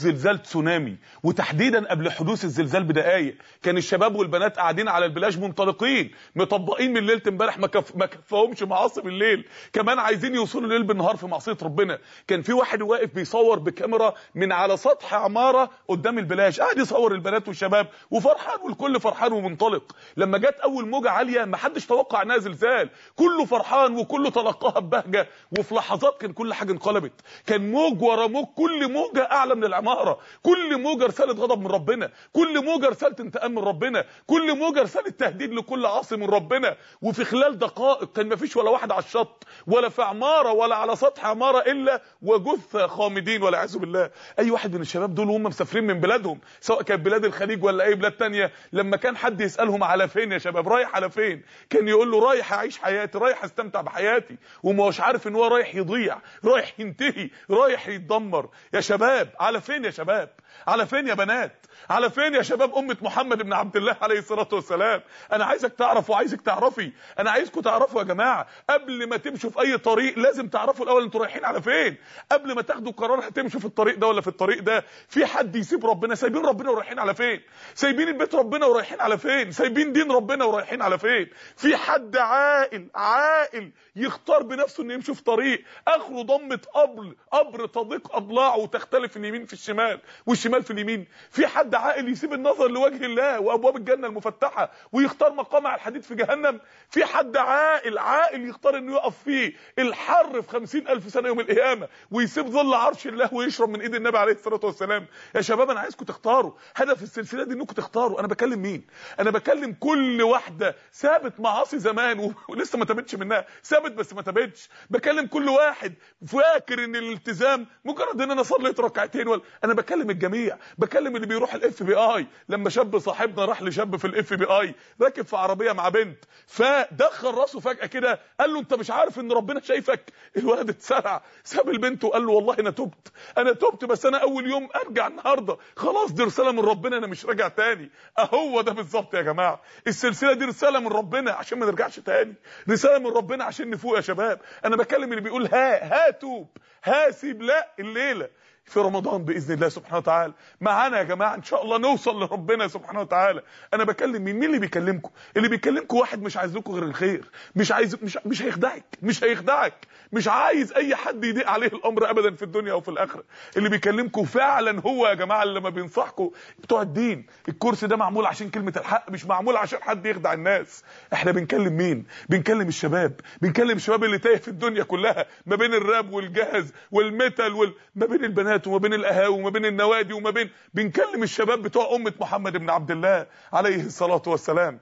زلزال تسونامي وتحديدا قبل حدوث الزلزال بدقائق كان الشباب والبنات قاعدين على البلاج منطلقين مطبقين من ليله امبارح ما كف... ما كفاهمش معاصي بالليل كمان عايزين يوصلوا الليل بالنهار في معصيه ربنا كان في واحد واقف بيصور بكاميرا من على سطح عماره قدام البلاج قاعد يصور البنات والشباب وفرحان والكل فرحان ومنطلق لما جت اول موجه عاليه ما حدش توقع انها زلزال كله فرحان وكله تلقاها ببهجه وفي لحظات كان كل حاجه انقلبت كان موج ورا موج كل موجه اعلى من العماره كل موجه رساله غضب من ربنا كل موجه رساله انتقام من ربنا كل موجه رساله تهديد لكل عاصي من ربنا وفي خلال دقائق كان ما فيش ولا واحد على الشط ولا في عماره ولا على سطح عماره الا وجثه خامدين والعياذ بالله اي واحد من الشباب دول وهم مسافرين من بلادهم سواء كانت بلاد الخليج ولا اي بلاد تانية لما كان حد يسالهم على فين يا شباب رايح على فين كان يقول له رايح اعيش حياتي رايح استمتع بحياتي وما هوش عارف ان هو رايح يضيع رايح ينتهي رايح يتدمر يا شباب على فين يا شباب على فين يا بنات على فين يا شباب امه محمد بن عبد الله عليه الصلاه والسلام انا عايزك تعرف وعايزك تعرفي انا عايزكم تعرفوا يا جماعه قبل ما تمشوا في اي طريق لازم تعرفوا الاول انتوا رايحين على فين قبل ما تاخدوا قرار هتمشوا في الطريق ده ولا في الطريق ده في حد يسيب ربنا سايبين ربنا ورايحين على فين سايبين البيت ربنا ورايحين على فين سايبين دين ربنا ورايحين على فين في حد عاقل عاقل يختار بنفسه انه يمشي في طريق اخره ضمه قبر قبر تضيق اضلاعه وتختلف اليمين في الشمال والشمال في اليمين في حد عاقل يسيب النظر لوجه الله وابواب الجنه المفتحه ويختار مقامع الحديد في جهنم في حد عاقل عاقل يختار انه يقف فيه الحر في خمسين الف سنه يوم القيامه ويسيب ظل عرش الله ويشرب من ايد النبي عليه الصلاه والسلام يا شباب انا عايزكم تختاروا هدف السلسله دي انكم تختاروا انا بكلم مين انا بكلم كل واحده سابت معاصي زمان ولسه ما تابتش منها سابت بس ما تابتش بكلم كل واحد فاكر ان الالتزام مجرد ان انا صليت ركعتين ولا انا بكلم الجميع بكلم اللي بيروح الاف بي اي لما شاب صاحبنا راح لشاب في الاف بي اي راكب في عربيه مع بنت فدخل راسه فجاه كده قال له انت مش عارف ان ربنا شايفك الولد اتسرع ساب البنت وقال له والله انا تبت انا تبت بس انا اول يوم ارجع النهارده خلاص دي رساله من ربنا انا مش راجع تاني اهو ده بالظبط يا جماعه السلسله دي رساله من ربنا عشان ما نرجعش تاني رساله من ربنا عشان نفوق يا شباب انا بكلم اللي بيقول ها ها توب ها سيب لا الليله في رمضان باذن الله سبحانه وتعالى معانا يا جماعه ان شاء الله نوصل لربنا سبحانه وتعالى انا بكلم مين مين اللي بيكلمكم اللي بيكلمكم واحد مش عايز لكم غير الخير مش عايز مش مش هيخدعك مش هيخدعك مش عايز اي حد يضيق عليه الامر ابدا في الدنيا او في الاخره اللي بيكلمكم فعلا هو يا جماعه اللي لما بينصحكم بتوع الدين الكورس ده معمول عشان كلمه الحق مش معمول عشان حد يخدع الناس احنا بنكلم مين بنكلم الشباب بنكلم الشباب اللي تايه في الدنيا كلها ما بين الراب والجهز والميتال وال... ما بين البنات وما بين القهاوي وما بين النوادي وما بين بنكلم الشباب بتوع امه محمد بن عبد الله عليه الصلاه والسلام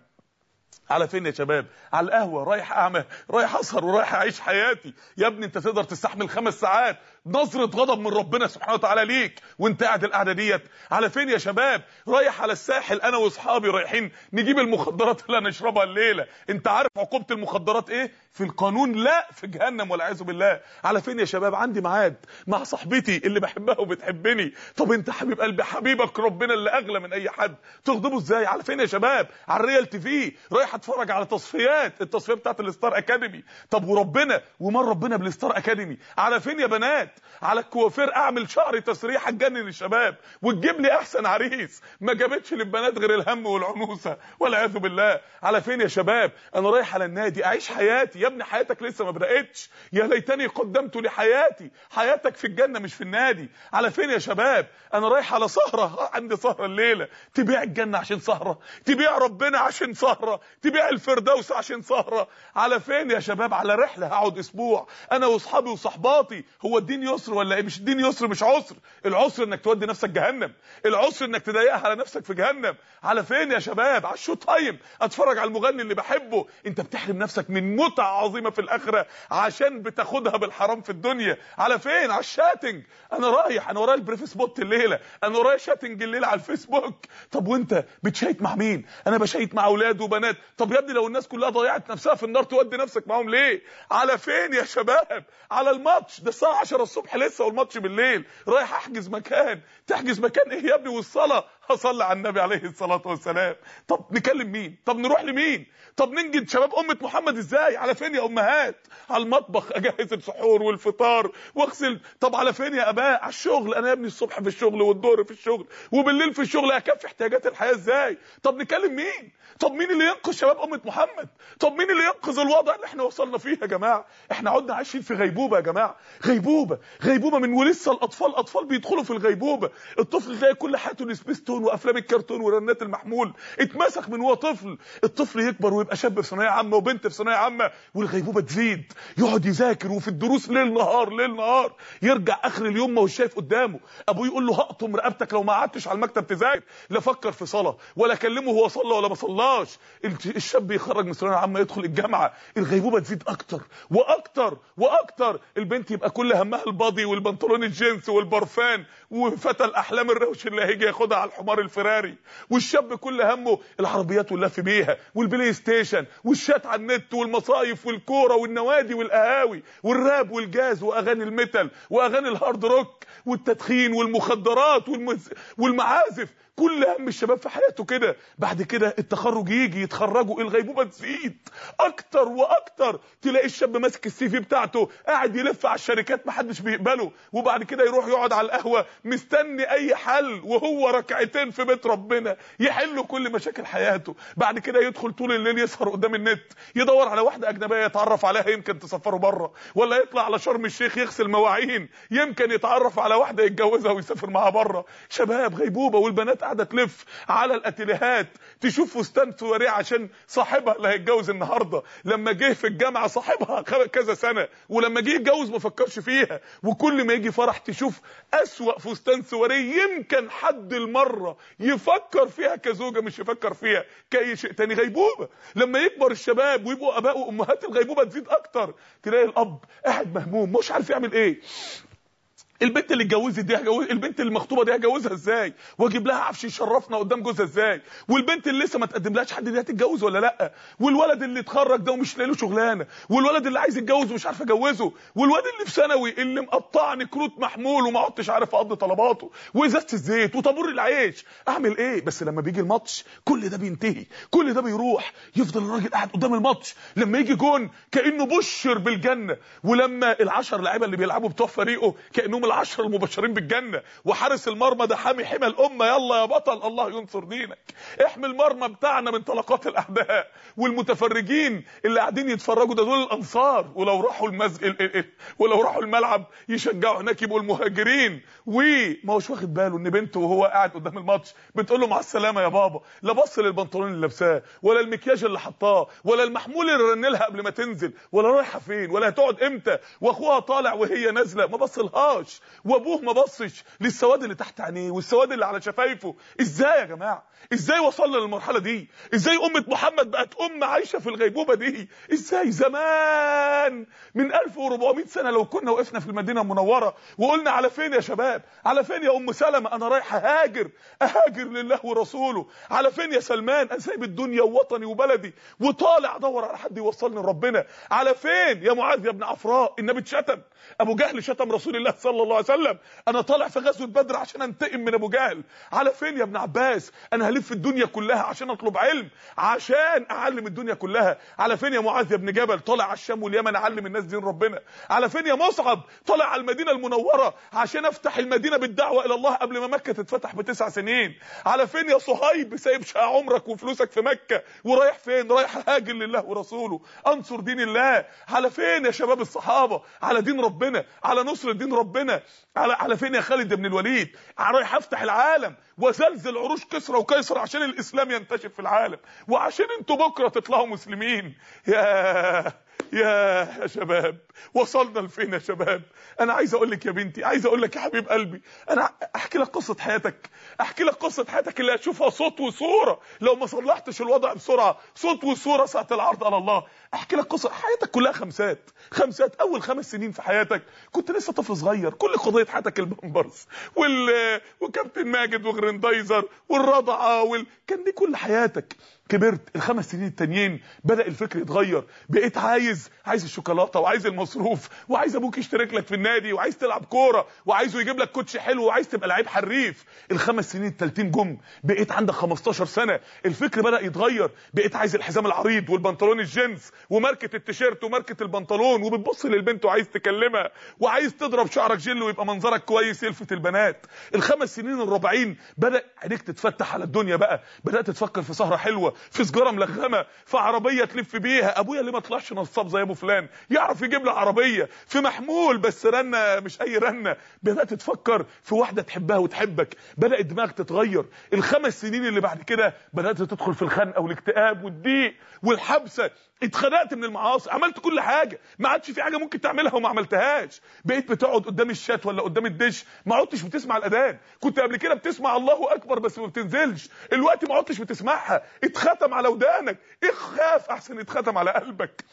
على فين يا شباب على القهوه رايح اعمل رايح اسهر ورايح اعيش حياتي يا ابني انت تقدر تستحمل خمس ساعات نظره غضب من ربنا سبحانه وتعالى ليك وانت قاعد القعده ديت على فين يا شباب رايح على الساحل انا واصحابي رايحين نجيب المخدرات اللي هنشربها الليله انت عارف عقوبه المخدرات ايه في القانون لا في جهنم والعياذ بالله على فين يا شباب عندي ميعاد مع صاحبتي اللي بحبها وبتحبني طب انت حبيب قلبي حبيبك ربنا اللي اغلى من اي حد تغضبه ازاي على فين يا شباب على الريال تي في رايح اتفرج على تصفيات التصفيه بتاعت الستار اكاديمي طب وربنا ومن ربنا بالستار اكاديمي على فين يا بنات على الكوافير اعمل شعري تسريحه تجنن الشباب وتجيب لي احسن عريس ما جابتش للبنات غير الهم والعنوسه والعياذ بالله على فين يا شباب انا رايح على النادي اعيش حياتي يا ابني حياتك لسه ما بداتش يا ليتني قدمت لحياتي حياتك في الجنه مش في النادي على فين يا شباب انا رايح على سهره عندي سهره الليله تبيع الجنه عشان سهره تبيع ربنا عشان سهره تبيع الفردوس عشان سهره على فين يا شباب على رحله هقعد اسبوع انا واصحابي وصحباتي هو الدين يسر ولا ايه مش الدين يسر مش عسر العسر انك تودي نفسك جهنم العسر انك تضايقها على نفسك في جهنم على فين يا شباب على الشو تايم اتفرج على المغني اللي بحبه انت بتحرم نفسك من متعه عظيمه في الاخره عشان بتاخدها بالحرام في الدنيا على فين على الشاتنج انا رايح انا ورايا البريف سبوت الليله انا ورايا شاتنج الليله على الفيسبوك طب وانت بتشيت مع مين انا بشيت مع اولاد وبنات طب يا ابني لو الناس كلها ضيعت نفسها في النار تودي نفسك معاهم ليه على فين يا شباب على الماتش ده الساعه 10 الصبح لسه والماتش بالليل رايح احجز مكان تحجز مكان ايه يا ابني والصلاه هصلي على النبي عليه الصلاه والسلام طب نكلم مين طب نروح لمين طب ننجد شباب امه محمد ازاي على فين يا امهات على المطبخ اجهز السحور والفطار واغسل طب على فين يا اباء على الشغل انا يا ابني الصبح في الشغل والظهر في الشغل وبالليل في الشغل اكفي احتياجات الحياه ازاي طب نكلم مين طب مين اللي ينقذ شباب امه محمد طب مين اللي ينقذ الوضع اللي احنا وصلنا فيه يا جماعه احنا عدنا عايشين في غيبوبه يا جماعه غيبوبه غيبوبه من ولسه الاطفال اطفال بيدخلوا في الغيبوبه الطفل تلاقي كل حياته السبيستون وافلام الكرتون ورنات المحمول اتمسخ من هو طفل الطفل يكبر ويبقى شاب في ثانويه عامه وبنت في ثانويه عامه والغيبوبه تزيد يقعد يذاكر وفي الدروس ليل نهار ليل نهار يرجع اخر اليوم ما هوش شايف قدامه ابوه يقول له هقطم رقبتك لو ما قعدتش على المكتب تذاكر لا فكر في صلاه ولا كلمه هو صلى ولا ما صلاش الشاب يخرج من ثانويه عامه يدخل الجامعه الغيبوبه تزيد اكتر واكتر واكتر البنت يبقى كل همها البادي والبنطلون الجينز والبرفان وفتى الاحلام الروش اللي هيجي ياخدها على الحمار الفراري والشاب كل همه العربيات واللف بيها والبلاي ستيشن والشات على النت والمصايف والكوره والنوادي والقهاوي والراب والجاز واغاني الميتال واغاني الهارد روك والتدخين والمخدرات والمز... والمعازف كل هم الشباب في حياته كده بعد كده التخرج يجي يتخرجوا الغيبوبه تزيد اكتر واكتر تلاقي الشاب ماسك السي في بتاعته قاعد يلف على الشركات محدش بيقبله وبعد كده يروح يقعد على القهوه مستني اي حل وهو ركعتين في بيت ربنا يحلوا كل مشاكل حياته بعد كده يدخل طول الليل يسهر قدام النت يدور على واحده اجنبيه يتعرف عليها يمكن تسفره بره ولا يطلع على شرم الشيخ يغسل مواعين يمكن يتعرف على واحده يتجوزها ويسافر معاها بره شباب غيبوبه والبنات قاعده تلف على الاتيليهات تشوف فستان سواريه عشان صاحبها اللي هيتجوز النهارده لما جه في الجامعه صاحبها كذا سنه ولما جه يتجوز ما فكرش فيها وكل ما يجي فرح تشوف اسوأ فستان سواريه يمكن حد المره يفكر فيها كزوجه مش يفكر فيها كاي شيء تاني غيبوبه لما يكبر الشباب ويبقوا اباء وامهات الغيبوبه تزيد اكتر تلاقي الاب قاعد مهموم مش عارف يعمل ايه البنت اللي اتجوزت دي هجوز البنت اللي مخطوبه دي هجوزها ازاي واجيب لها عفش يشرفنا قدام جوزها ازاي والبنت اللي لسه ما تقدملهاش حد دي هتتجوز ولا لا والولد اللي اتخرج ده ومش لاقي له شغلانه والولد اللي عايز يتجوز ومش عارف اجوزه والواد اللي في ثانوي اللي مقطعني كروت محمول وما عدتش عارف اقضي طلباته وازازه الزيت وطابور العيش اعمل ايه بس لما بيجي الماتش كل ده بينتهي كل ده بيروح يفضل الراجل قاعد قدام الماتش لما يجي جون كانه بشر بالجنه ولما العشر لعيبه اللي بيلعبوا بتوع فريقه كانهم العشر المبشرين بالجنه وحارس المرمى ده حامي حمى الامه يلا يا بطل الله ينصر دينك احمي المرمى بتاعنا من طلقات الاعداء والمتفرجين اللي قاعدين يتفرجوا ده دول الانصار ولو راحوا المسجد ولو راحوا الملعب يشجعوا هناك يبقوا المهاجرين وما هوش واخد باله ان بنته وهو قاعد قدام الماتش بتقول له مع السلامه يا بابا لا بص للبنطلون اللي لابساه ولا المكياج اللي حطاه ولا المحمول اللي رن لها قبل ما تنزل ولا رايحه فين ولا هتقعد امتى واخوها طالع وهي نازله ما بصلهاش وابوه ما بصش للسواد اللي تحت عينيه والسواد اللي على شفايفه ازاي يا جماعه ازاي وصلنا للمرحله دي ازاي امه محمد بقت ام عايشه في الغيبوبه دي ازاي زمان من 1400 سنه لو كنا وقفنا في المدينه المنوره وقلنا على فين يا شباب على فين يا ام سلمة انا رايح اهاجر اهاجر لله ورسوله على فين يا سلمان انا سايب الدنيا ووطني وبلدي وطالع ادور على حد يوصلني لربنا على فين يا معاذ يا ابن عفراء النبي اتشتم ابو جهل شتم رسول الله صلى الله عليه وسلم انا طالع في غزوه بدر عشان انتقم من ابو جهل على فين يا ابن عباس انا هلف الدنيا كلها عشان اطلب علم عشان اعلم الدنيا كلها على فين يا معاذ يا ابن جبل طالع على الشام واليمن اعلم الناس دين ربنا على فين يا مصعب طالع على المدينه المنوره عشان افتح المدينه بالدعوه الى الله قبل ما مكه تتفتح بتسع سنين على فين يا صهيب سايب شقى عمرك وفلوسك في مكه ورايح فين رايح هاجر لله ورسوله انصر دين الله على فين يا شباب الصحابه على دين ربنا على نصر دين ربنا على على فين يا خالد بن الوليد رايح افتح العالم وزلزل عروش كسرى وقيصر عشان الاسلام ينتشر في العالم وعشان انتوا بكره تطلعوا مسلمين يا يا يا شباب وصلنا لفين يا شباب انا عايز اقول لك يا بنتي عايز اقول لك يا حبيب قلبي انا احكي لك قصه حياتك احكي لك قصه حياتك اللي هتشوفها صوت وصوره لو ما صلحتش الوضع بسرعه صوت وصوره ساعه العرض على الله احكي لك قصه حياتك كلها خمسات خمسات اول خمس سنين في حياتك كنت لسه طفل صغير كل قضيه حياتك البامبرز وال وكابتن ماجد وغرندايزر والرضعه وال... كان دي كل حياتك كبرت الخمس سنين التانيين بدا الفكر يتغير بقيت عايز عايز الشوكولاته وعايز المصروف وعايز ابوك يشترك لك في النادي وعايز تلعب كوره وعايزه يجيب لك كوتش حلو وعايز تبقى لعيب حريف الخمس سنين التالتين جم بقيت عندك 15 سنه الفكر بدا يتغير بقيت عايز الحزام العريض والبنطلون الجينز وماركه التيشيرت وماركه البنطلون وبتبص للبنت وعايز تكلمها وعايز تضرب شعرك جل ويبقى منظرك كويس يلفت البنات الخمس سنين الرابعين بدا عينيك تتفتح على الدنيا بقى بدات تفكر في سهره حلوه في سجاره ملغمه في عربيه تلف بيها ابويا ليه ما طلعش نصاب زي ابو فلان يعرف يجيب لي عربيه في محمول بس رنه مش اي رنه بدات تفكر في واحده تحبها وتحبك بدات دماغك تتغير الخمس سنين اللي بعد كده بدات تدخل في الخنقه والاكتئاب والضيق والحبسه اتخنقت من المعاصي عملت كل حاجه ما عادش في حاجه ممكن تعملها وما عملتهاش بقيت بتقعد قدام الشات ولا قدام الدش ما عدتش بتسمع الاذان كنت قبل كده بتسمع الله اكبر بس ما بتنزلش الوقت ما عدتش بتسمعها اتختم على ودانك اخاف احسن اتختم على قلبك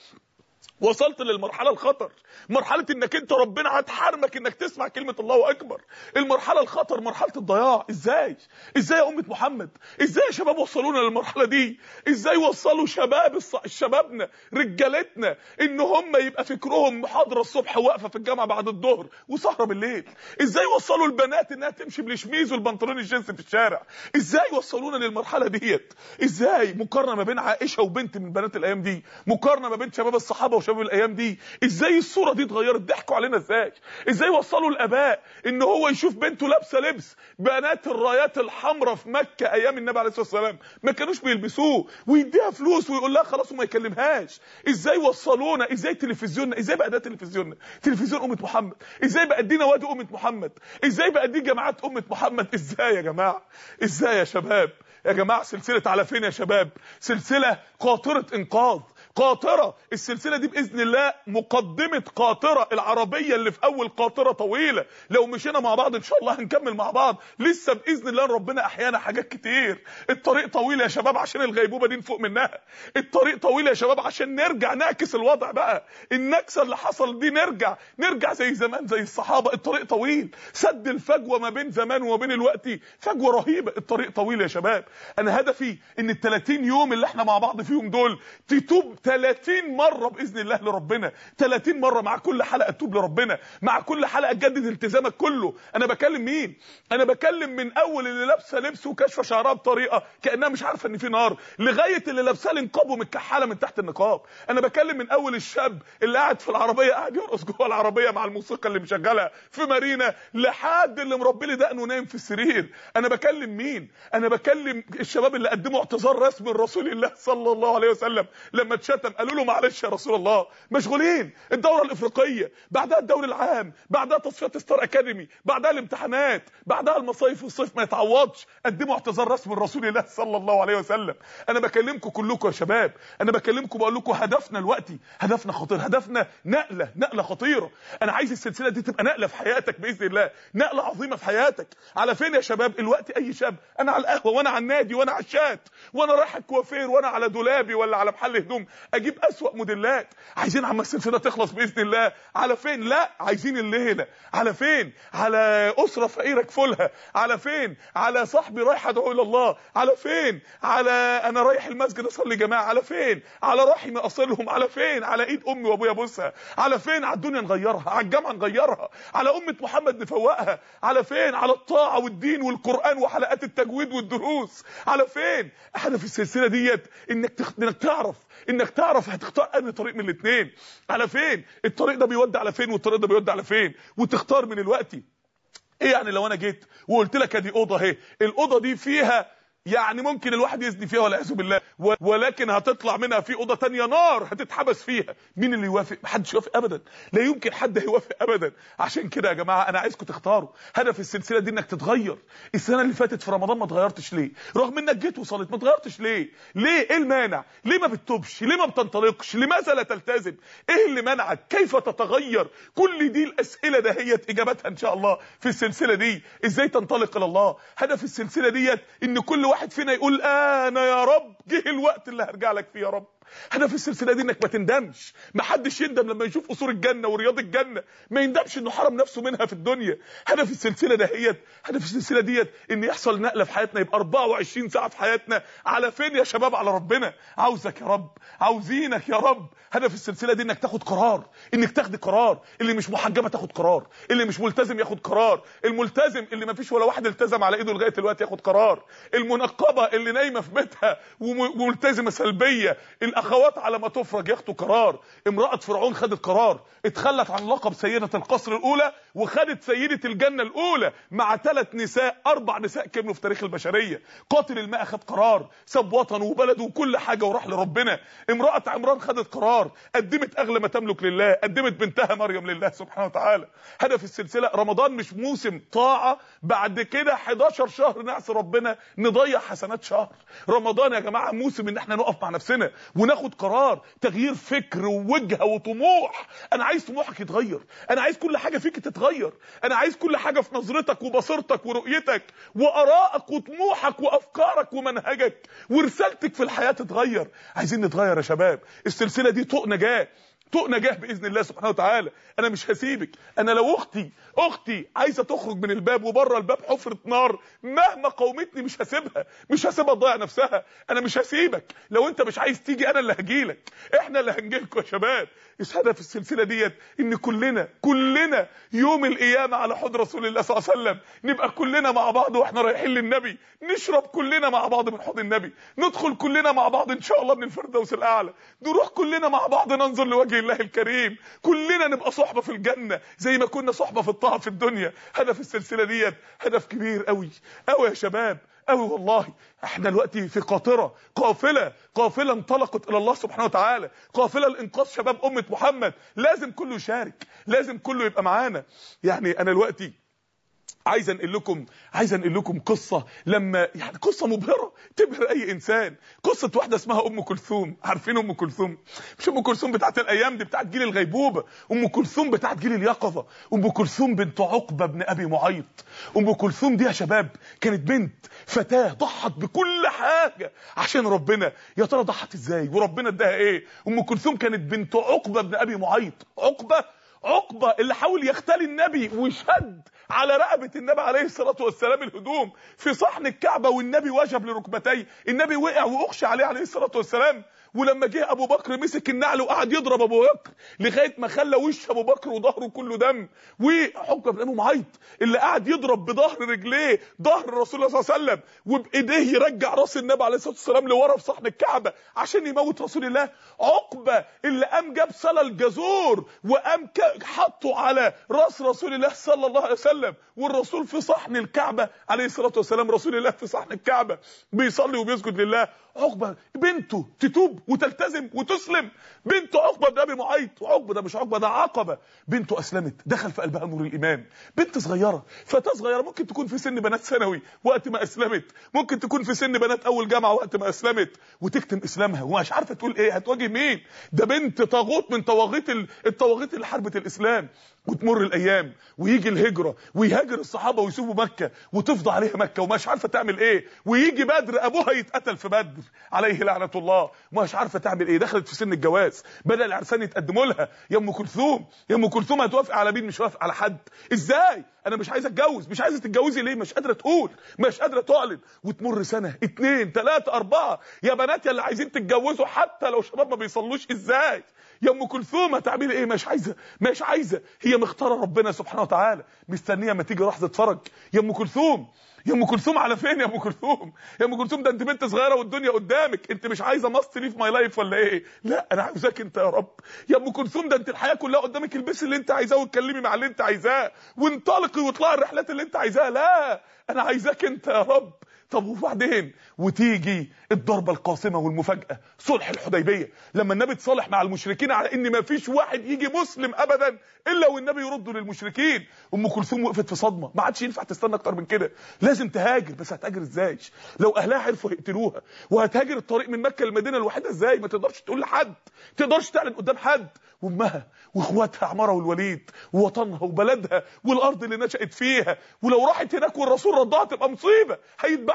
وصلت للمرحلة الخطر مرحلة انك انت ربنا هتحرمك انك تسمع كلمة الله اكبر المرحلة الخطر مرحلة الضياع ازاي ازاي يا امة محمد ازاي يا شباب وصلونا للمرحلة دي ازاي وصلوا شباب الص... شبابنا رجالتنا ان هم يبقى فكرهم محاضرة الصبح واقفة في الجامعة بعد الظهر وسهرة بالليل ازاي وصلوا البنات انها تمشي بالشميز والبنطلون الجينز في الشارع ازاي وصلونا للمرحلة ديت ازاي مقارنة ما بين عائشة وبنت من بنات الايام دي مقارنة ما بين شباب الصحابة وشباب شباب الايام دي ازاي الصوره دي اتغيرت ضحكوا علينا ازاي ازاي وصلوا الاباء ان هو يشوف بنته لابسه لبس بنات الرايات الحمراء في مكه ايام النبي عليه الصلاه والسلام ما كانوش بيلبسوه ويديها فلوس ويقول لها خلاص وما يكلمهاش ازاي وصلونا ازاي تلفزيوننا ازاي بقى ده تلفزيوننا تلفزيون امه محمد ازاي بقى دي نوادي امه محمد ازاي بقى دي جماعات امه محمد ازاي يا جماعه ازاي يا شباب يا جماعه سلسله على فين يا شباب سلسله قاطره انقاذ قاطره السلسله دي باذن الله مقدمه قاطره العربيه اللي في اول قاطره طويله لو مشينا مع بعض ان شاء الله هنكمل مع بعض لسه باذن الله ربنا احيانا حاجات كتير الطريق طويل يا شباب عشان الغيبوبه دي نفوق منها الطريق طويل يا شباب عشان نرجع نعكس الوضع بقى النكسه اللي حصل دي نرجع نرجع زي زمان زي الصحابه الطريق طويل سد الفجوه ما بين زمان وما بين الوقت فجوه رهيبه الطريق طويل يا شباب انا هدفي ان ال 30 يوم اللي احنا مع بعض فيهم دول تتوب 30 مره باذن الله لربنا 30 مره مع كل حلقه تتوب لربنا مع كل حلقه تجدد التزامك كله انا بكلم مين انا بكلم من اول اللي لابسه لبس وكشفه شعرها بطريقه كانها مش عارفه ان في نار لغايه اللي لابسه النقاب ومتكحله من تحت النقاب انا بكلم من اول الشاب اللي قاعد في العربيه قاعد يرقص جوه العربيه مع الموسيقى اللي مشغلها في مارينا لحد اللي مربي لي دقنه نايم في السرير انا بكلم مين انا بكلم الشباب اللي قدموا اعتذار رسمي لرسول الله صلى الله عليه وسلم لما اتشتم قالوا له معلش يا رسول الله مشغولين الدوره الافريقيه بعدها الدوري العام بعدها تصفيات ستار اكاديمي بعدها الامتحانات بعدها المصايف والصيف ما يتعوضش قدموا اعتذار رسمي لرسول الله صلى الله عليه وسلم انا بكلمكم كلكم يا شباب انا بكلمكم بقول لكم هدفنا دلوقتي هدفنا خطير هدفنا نقله نقله خطيره انا عايز السلسله دي تبقى نقله في حياتك باذن الله نقله عظيمه في حياتك على فين يا شباب الوقت اي شاب انا على القهوه وانا على النادي وانا على الشات وانا رايح الكوافير وانا على دولابي ولا على محل هدوم اجيب اسوأ موديلات عايزين عم السلسله تخلص باذن الله على فين لا عايزين الليله على فين على اسره فقيره كفولها على فين على صاحبي رايح ادعو الى الله على فين على انا رايح المسجد اصلي جماعه على فين على رحمي اصلهم على فين على ايد امي وابويا بوسها على فين على الدنيا نغيرها على الجامعه نغيرها على امه محمد نفوقها على فين على الطاعه والدين والقران وحلقات التجويد والدروس على فين احنا في السلسله ديت انك تخ... انك تعرف انك تعرف هتختار انهي طريق من الاثنين على فين الطريق ده بيودي على فين والطريق ده بيودي على فين وتختار من الوقت ايه يعني لو انا جيت وقلت لك ادي اوضه اهي الاوضه دي فيها يعني ممكن الواحد يزني فيها والعياذ بالله ولكن هتطلع منها في اوضه تانية نار هتتحبس فيها مين اللي يوافق محدش يوافق ابدا لا يمكن حد هيوافق ابدا عشان كده يا جماعه انا عايزكم تختاروا هدف السلسله دي انك تتغير السنه اللي فاتت في رمضان ما اتغيرتش ليه رغم انك جيت وصلت ما اتغيرتش ليه ليه ايه المانع ليه ما بتتوبش ليه ما بتنطلقش لماذا لا تلتزم ايه اللي منعك كيف تتغير كل دي الاسئله دهيت اجابتها ان شاء الله في السلسله دي ازاي تنطلق الى الله هدف السلسله ديت ان كل واحد فينا يقول انا يا رب جه الوقت اللي هرجع لك فيه يا رب هدف السلسله دي انك ما تندمش ما حدش يندم لما يشوف قصور الجنه ورياض الجنه ما يندمش انه حرم نفسه منها في الدنيا هدف السلسله دهيت هدف السلسله ديت ان يحصل نقله في حياتنا يبقى 24 ساعه في حياتنا على فين يا شباب على ربنا عاوزك يا رب عاوزينك يا رب هدف السلسله دي انك تاخد قرار انك تاخد قرار اللي مش محجبه تاخد قرار اللي مش ملتزم ياخد قرار الملتزم اللي ما فيش ولا واحد التزم على ايده لغايه دلوقتي ياخد قرار المنقبه اللي نايمه في بيتها وم- وملتزمه سلبيه الاخوات على ما تفرج ياخدوا قرار امراه فرعون خدت قرار اتخلت عن لقب سيده القصر الاولى وخدت سيده الجنه الاولى مع ثلاث نساء اربع نساء كملوا في تاريخ البشريه قاتل الماء خد قرار ساب وطنه وبلده وكل حاجه وراح لربنا امراه عمران خدت قرار قدمت اغلى ما تملك لله قدمت بنتها مريم لله سبحانه وتعالى هدف السلسله رمضان مش موسم طاعه بعد كده 11 شهر نعصي ربنا نضيع حسنات شهر رمضان يا جماعه موسم ان احنا نقف مع نفسنا وناخد قرار تغيير فكر ووجهه وطموح انا عايز طموحك يتغير انا عايز كل حاجه فيك تتغير انا عايز كل حاجه في نظرتك وبصيرتك ورؤيتك وارائك وطموحك وافكارك ومنهجك ورسالتك في الحياه تتغير عايزين نتغير يا شباب السلسله دي طوق نجاه طوق نجاه باذن الله سبحانه وتعالى انا مش هسيبك انا لو اختي اختي عايزه تخرج من الباب وبره الباب حفره نار مهما قومتني مش هسيبها مش هسيبها تضيع نفسها انا مش هسيبك لو انت مش عايز تيجي انا اللي هجيلك احنا اللي هنجيلكوا يا شباب هدف السلسله ديت ان كلنا كلنا يوم القيامه على حوض رسول الله صلى الله عليه وسلم نبقى كلنا مع بعض واحنا رايحين للنبي نشرب كلنا مع بعض من حوض النبي ندخل كلنا مع بعض ان شاء الله من الفردوس الاعلى نروح كلنا مع بعض ننظر لوجه الله الكريم كلنا نبقى صحبه في الجنه زي ما كنا صحبه في الطاعه في الدنيا هدف السلسله ديت هدف كبير قوي قوي يا شباب قوي والله احنا دلوقتي في قاطره قافله قافله انطلقت الى الله سبحانه وتعالى قافله لانقاذ شباب امه محمد لازم كله يشارك لازم كله يبقى معانا يعني انا دلوقتي عايز انقل لكم عايز انقل لكم قصه لما يعني قصه مبهره تبهر اي انسان قصه واحده اسمها ام كلثوم عارفين ام كلثوم مش ام كلثوم بتاعت الايام دي بتاعت جيل الغيبوبه ام كلثوم بتاعت جيل اليقظه ام كلثوم بنت عقبه بن ابي معيط ام كلثوم دي يا شباب كانت بنت فتاه ضحت بكل حاجه عشان ربنا يا ترى ضحت ازاي وربنا اداها ايه ام كلثوم كانت بنت عقبه بن ابي معيط عقبه عقبه اللي حاول يختلي النبي وشد على رقبه النبي عليه الصلاه والسلام الهدوم في صحن الكعبه والنبي وجب لركبتيه النبي وقع واغشى عليه عليه الصلاه والسلام ولما جه ابو بكر مسك النعل وقعد يضرب ابو بكر لغايه ما خلى وش ابو بكر وظهره كله دم وحكم بن ابي معيط اللي قعد يضرب بظهر رجليه ظهر الرسول صلى الله عليه وسلم وبايديه يرجع راس النبي عليه الصلاه والسلام لورا في صحن الكعبه عشان يموت رسول الله عقبه اللي قام جاب صلى الجزور وقام ك- حطه على راس رسول الله صلى الله عليه وسلم والرسول في صحن الكعبه عليه الصلاه والسلام رسول الله في صحن الكعبه بيصلي وبيسجد لله عقبه بنته تتوب وتلتزم وتسلم بنت عقبه بن ابي معيط وعقبه ده مش عقبه ده عقبه بنته اسلمت دخل في قلبها نور الايمان بنت صغيره فتاه صغيره ممكن تكون في سن بنات ثانوي وقت ما اسلمت ممكن تكون في سن بنات اول جامعه وقت ما اسلمت وتكتم اسلامها ومش عارفه تقول ايه هتواجه مين ده بنت طاغوت من طواغيت ال- الطواغيت اللي حاربت الاسلام وتمر الايام ويجي الهجره ويهاجر الصحابه ويسيبوا مكه وتفضى عليها مكه ومش عارفه تعمل ايه ويجي بدر ابوها يتقتل في بدر عليه لعنه الله ومش عارفه تعمل ايه دخلت في سن الجواز بدا العرسان يتقدموا لها يا ام كلثوم يا ام كلثوم هتوافق على مين مش وافق على حد ازاي انا مش عايزه اتجوز مش عايزه تتجوزي ليه مش قادره تقول مش قادره تعلن وتمر سنه اتنين تلاته اربعه يا بنات يا اللي عايزين تتجوزوا حتى لو شباب ما بيصلوش ازاي يا ام كلثوم هتعملي ايه مش عايزه مش عايزه هي مختاره ربنا سبحانه وتعالى مستنيه ما تيجي لحظه فرج يا ام كلثوم يا ام كلثوم على فين يا ام كلثوم يا ام كلثوم ده انت بنت صغيره والدنيا قدامك انت مش عايزه ماست ليف ماي لايف ولا ايه لا انا عاوزاك انت يا رب يا ام كلثوم ده انت الحياه كلها قدامك البسي اللي انت عايزاه واتكلمي مع اللي انت عايزاه وانطلقي واطلعي الرحلات اللي انت عايزاها لا انا عايزاك انت يا رب طب وبعدين وتيجي الضربه القاسمه والمفاجاه صلح الحديبيه لما النبي اتصالح مع المشركين على ان ما فيش واحد يجي مسلم ابدا الا والنبي يرده للمشركين ام كلثوم وقفت في صدمه ما عادش ينفع تستنى اكتر من كده لازم تهاجر بس هتهاجر ازاي لو اهلها عرفوا يقتلوها وهتهاجر الطريق من مكه للمدينه الوحيده ازاي ما تقدرش تقول لحد تقدرش تعلن قدام حد وامها واخواتها عماره والوليد ووطنها وبلدها والارض اللي نشأت فيها ولو راحت هناك والرسول ردها تبقى مصيبه هيذبحوا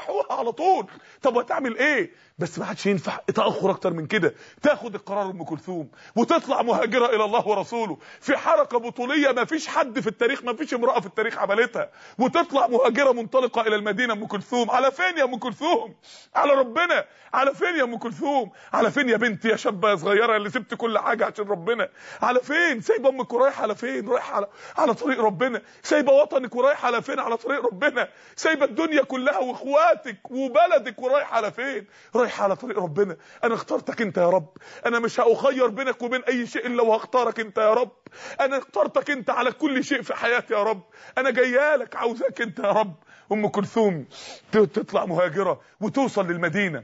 ريحوها على طول طب هتعمل ايه بس ما عادش ينفع تاخر اكتر من كده تاخد القرار ام كلثوم وتطلع مهاجره الى الله ورسوله في حركه بطوليه ما فيش حد في التاريخ ما فيش امراه في التاريخ عملتها وتطلع مهاجره منطلقه الى المدينه ام كلثوم على فين يا ام كلثوم على ربنا على فين يا ام كلثوم على فين يا بنتي يا شابه يا صغيره اللي سبت كل حاجه عشان ربنا على فين سايبه امك ورايحه على فين رايحه على على طريق ربنا سايبه وطنك ورايحه على فين على طريق ربنا سايبه الدنيا كلها واخواتك وبلدك ورايحه على فين رايحه على طريق ربنا انا اخترتك انت يا رب انا مش هاخير بينك وبين اي شيء الا وهختارك انت يا رب انا اخترتك انت على كل شيء في حياتي يا رب انا جايالك عاوزاك انت يا رب ام كلثوم تطلع مهاجره وتوصل للمدينه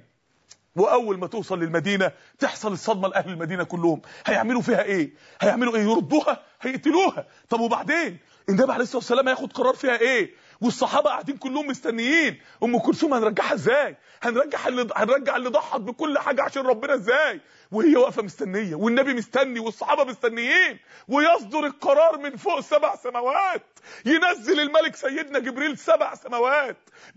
واول ما توصل للمدينه تحصل الصدمه لاهل المدينه كلهم هيعملوا فيها ايه هيعملوا ايه يردوها هيقتلوها طب وبعدين النبي عليه الصلاه والسلام هياخد قرار فيها ايه والصحابه قاعدين كلهم مستنيين ام كلثوم هنرجعها ازاي هنرجع اللي هنرجع اللي ضحت بكل حاجه عشان ربنا ازاي وهي واقفه مستنيه والنبي مستني والصحابه مستنيين ويصدر القرار من فوق سبع سماوات ينزل الملك سيدنا جبريل سبع سماوات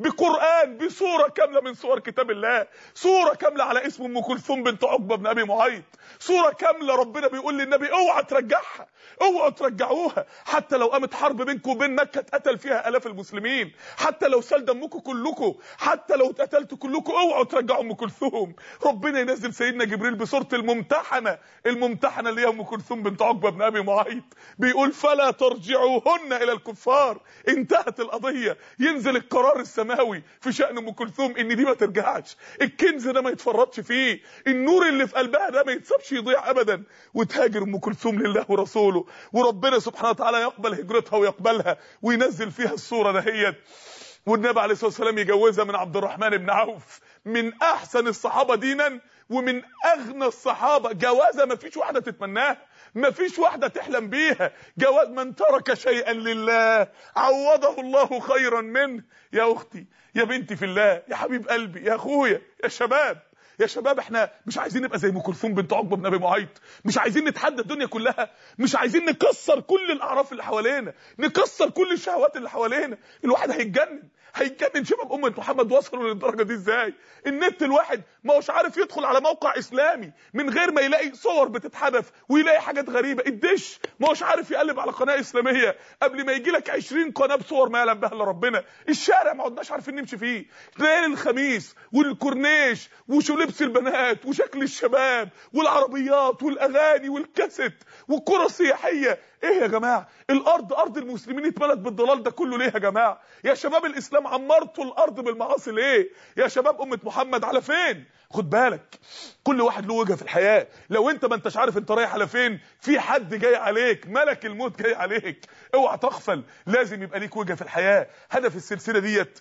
بقران بصوره كامله من صور كتاب الله صوره كامله على اسم ام كلثوم بنت عقبه بن ابي معيط صوره كامله ربنا بيقول للنبي اوعى ترجعها اوعوا ترجعوها حتى لو قامت حرب بينكم وبين مكه اتقتل فيها الاف المسلمين حتى لو سال دمكم كلكم حتى لو اتقتلتوا كلكم اوعوا ترجعوا ام كلثوم ربنا ينزل سيدنا جبريل بصوره الممتحنه الممتحنه اللي هي ام كلثوم بنت عقبه بن ابي معيط بيقول فلا ترجعوهن الى الكفار انتهت القضيه ينزل القرار السماوي في شان ام كلثوم ان دي ما ترجعش الكنز ده ما يتفرطش فيه النور اللي في قلبها ده ما يتسابش يضيع ابدا وتهاجر ام كلثوم لله ورسوله وربنا سبحانه وتعالى يقبل هجرتها ويقبلها وينزل فيها الصوره دهيت والنبي عليه الصلاه والسلام يجوزها من عبد الرحمن بن عوف من احسن الصحابه دينا ومن اغنى الصحابه جوازه ما فيش واحده تتمناها ما فيش واحده تحلم بيها جواز من ترك شيئا لله عوضه الله خيرا منه يا اختي يا بنتي في الله يا حبيب قلبي يا اخويا يا شباب يا شباب احنا مش عايزين نبقى زي ام كلثوم بنت عقبه بن ابي معيط مش عايزين نتحدى الدنيا كلها مش عايزين نكسر كل الاعراف اللي حوالينا نكسر كل الشهوات اللي حوالينا الواحد هيتجنن هيتجنن شباب امه محمد وصلوا للدرجه دي ازاي النت الواحد ما هوش عارف يدخل على موقع اسلامي من غير ما يلاقي صور بتتحدث ويلاقي حاجات غريبه الدش ما هوش عارف يقلب على قناه اسلاميه قبل ما يجي لك 20 قناه بصور ما يعلم بها الا ربنا الشارع ما عدناش عارفين نمشي فيه ليل الخميس والكورنيش وشو لبس البنات وشكل الشباب والعربيات والاغاني والكاسيت والكره السياحيه ايه يا جماعه الارض ارض المسلمين اتملت بالضلال ده كله ليه يا جماعه يا شباب الاسلام عمرتوا الارض بالمعاصي ليه يا شباب امه محمد على فين خد بالك كل واحد له وجهه في الحياه لو انت ما انتش عارف انت رايح على فين في حد جاي عليك ملك الموت جاي عليك اوعى تغفل لازم يبقى ليك وجهه في الحياه هدف السلسله ديت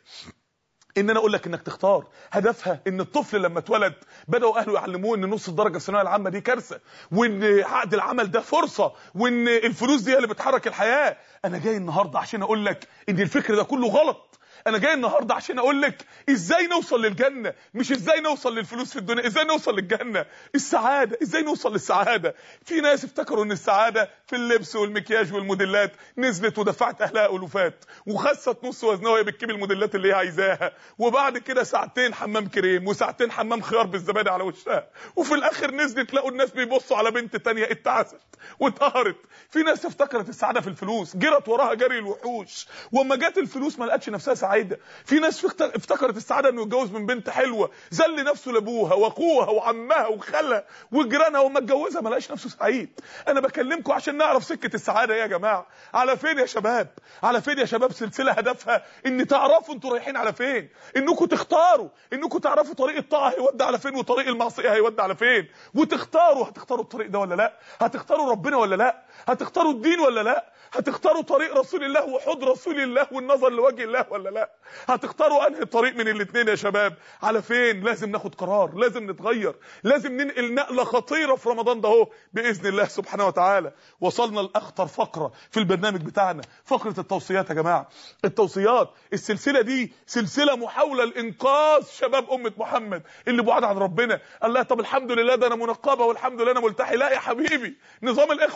ان انا اقول لك انك تختار هدفها ان الطفل لما اتولد بداوا اهله يعلموه ان نص الدرجه الثانويه العامه دي كارثه وان عقد العمل ده فرصه وان الفلوس دي هي اللي بتحرك الحياه انا جاي النهارده عشان اقول لك ان الفكر ده كله غلط انا جاي النهارده عشان اقول لك ازاي نوصل للجنه مش ازاي نوصل للفلوس في الدنيا ازاي نوصل للجنه السعاده ازاي نوصل للسعاده في ناس افتكروا ان السعاده في اللبس والمكياج والموديلات نزلت ودفعت اهلها الوفات وخست نص وزنها وهي بتجيب الموديلات اللي هي عايزاها وبعد كده ساعتين حمام كريم وساعتين حمام خيار بالزبادي على وشها وفي الاخر نزلت لقوا الناس بيبصوا على بنت تانية اتعست واتقهرت في ناس افتكرت السعاده في الفلوس جرت وراها جري الوحوش واما جت الفلوس ما لقتش نفسها سعيده في ناس افتكرت السعاده انه يتجوز من بنت حلوه ذل نفسه لابوها واخوها وعمها وخالها وجيرانها وما اتجوزها ما لقاش نفسه سعيد انا بكلمكم عشان نعرف سكه السعاده يا جماعه على فين يا شباب على فين يا شباب سلسله هدفها ان تعرفوا انتوا رايحين على فين انكم تختاروا انكم تعرفوا طريق الطاعه هيودي على فين وطريق المعصيه هيودي على فين وتختاروا هتختاروا الطريق ده ولا لا هتختاروا ربنا ولا لا هتختاروا الدين ولا لا هتختاروا طريق رسول الله وحض رسول الله والنظر لوجه الله ولا لا هتختاروا انهي طريق من الاثنين يا شباب على فين لازم ناخد قرار لازم نتغير لازم ننقل نقله خطيره في رمضان ده اهو باذن الله سبحانه وتعالى وصلنا لاخطر فقره في البرنامج بتاعنا فقره التوصيات يا جماعه التوصيات السلسله دي سلسله محاوله لانقاذ شباب امه محمد اللي بعاد عن ربنا الله طب الحمد لله ده انا منقبه والحمد لله انا ملتحي لا يا حبيبي نظام الاخوه على ما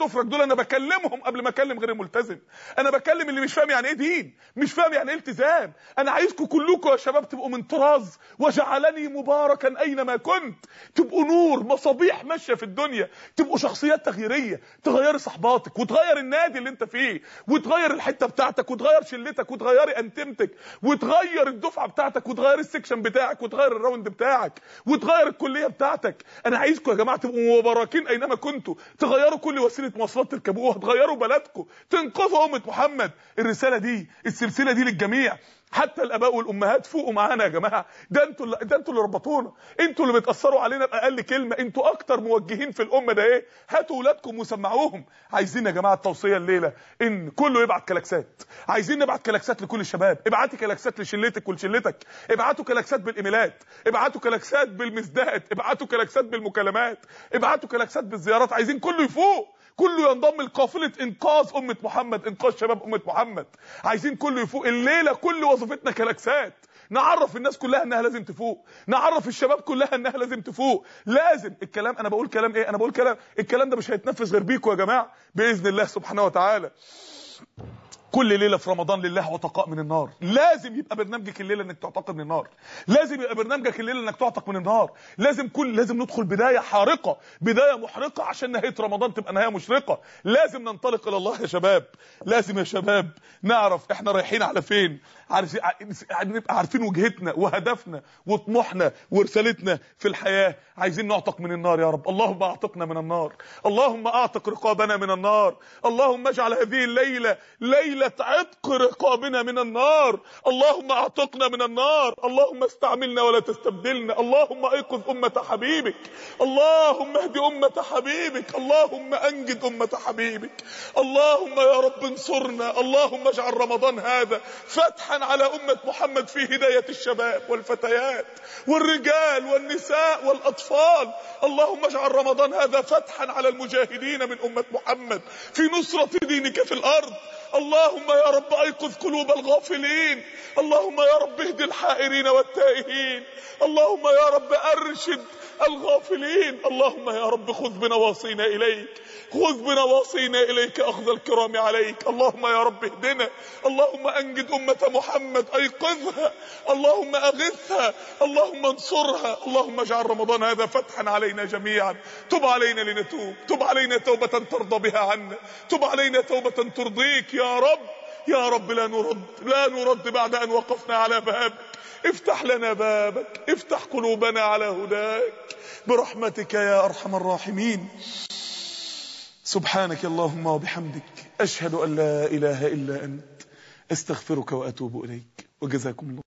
ضفرك دول انا بكلمهم قبل ما اكلم غير الملتزم انا بكلم اللي مش فاهم يعني ايه دين مش فاهم يعني ايه التزام انا عايزكم كلكم يا شباب تبقوا من طراز وجعلني مباركا اينما كنت تبقوا نور مصابيح ماشيه في الدنيا تبقوا شخصيات تغييريه تغيري صحباتك وتغير النادي اللي انت فيه وتغير الحته بتاعتك وتغير شلتك وتغيري انتمتك وتغير الدفعه بتاعتك وتغير السكشن بتاعك وتغير الراوند بتاعك وتغير الكليه بتاعتك انا عايزكم يا جماعه تبقوا مباركين اينما كنتوا تغيروا كل وسيله مواصلات تركبوها تغيروا بلدكم تنقذوا امه محمد الرساله دي السلسله دي للجميع حتى الاباء والامهات فوقوا معانا يا جماعه ده انتوا اللي ده انتوا اللي ربطونا انتوا اللي بتاثروا علينا باقل كلمه انتوا اكتر موجهين في الامه ده ايه هاتوا اولادكم وسمعوهم عايزين يا جماعه التوصيه الليله ان كله يبعت كلاكسات عايزين نبعت كلاكسات لكل الشباب ابعتي كلاكسات لشلتك ولشلتك ابعتوا كلاكسات بالايميلات ابعتوا كلاكسات بالمزدات ابعتوا كلاكسات بالمكالمات ابعتوا كلاكسات بالزيارات عايزين كله يفوق كله ينضم لقافله انقاذ امه محمد انقاذ شباب امه محمد عايزين كله يفوق الليله كل وظيفتنا كلاكسات نعرف الناس كلها انها لازم تفوق نعرف الشباب كلها انها لازم تفوق لازم الكلام انا بقول كلام ايه انا بقول كلام الكلام ده مش هيتنفذ غير بيكم يا جماعه باذن الله سبحانه وتعالى كل ليله في رمضان لله عتقاء من النار لازم يبقى برنامجك الليله انك تعتق من النار لازم يبقى برنامجك الليله انك تعتق من النار لازم كل لازم ندخل بدايه حارقه بدايه محرقه عشان نهايه رمضان تبقى نهايه مشرقه لازم ننطلق الى الله يا شباب لازم يا شباب نعرف احنا رايحين على فين عارفين نبقى عارفين وجهتنا وهدفنا وطموحنا ورسالتنا في الحياه عايزين نعتق من النار يا رب اللهم اعتقنا من النار اللهم اعتق رقابنا من النار اللهم اجعل هذه الليله ليله عتق رقابنا من النار اللهم اعتقنا من النار اللهم استعملنا ولا تستبدلنا اللهم ايقظ امه حبيبك اللهم اهد امه حبيبك اللهم انجد امه حبيبك اللهم يا رب انصرنا اللهم اجعل رمضان هذا فتحا على امه محمد في هدايه الشباب والفتيات والرجال والنساء والاطفال اللهم اجعل رمضان هذا فتحا على المجاهدين من امه محمد في نصره دينك في الارض اللهم يا رب ايقظ قلوب الغافلين اللهم يا رب اهد الحائرين والتائهين اللهم يا رب ارشد الغافلين اللهم يا رب خذ بنواصينا اليك خذ بنواصينا اليك اخذ الكرام عليك اللهم يا رب اهدنا اللهم انجد امه محمد ايقظها اللهم اغثها اللهم انصرها اللهم اجعل رمضان هذا فتحا علينا جميعا تب علينا لنتوب تب علينا توبه ترضى بها عنا تب علينا توبه ترضيك يا رب يا رب لا نرد لا نرد بعد ان وقفنا على بابك افتح لنا بابك افتح قلوبنا على هداك برحمتك يا ارحم الراحمين سبحانك اللهم وبحمدك اشهد ان لا اله الا انت استغفرك واتوب اليك وجزاكم الله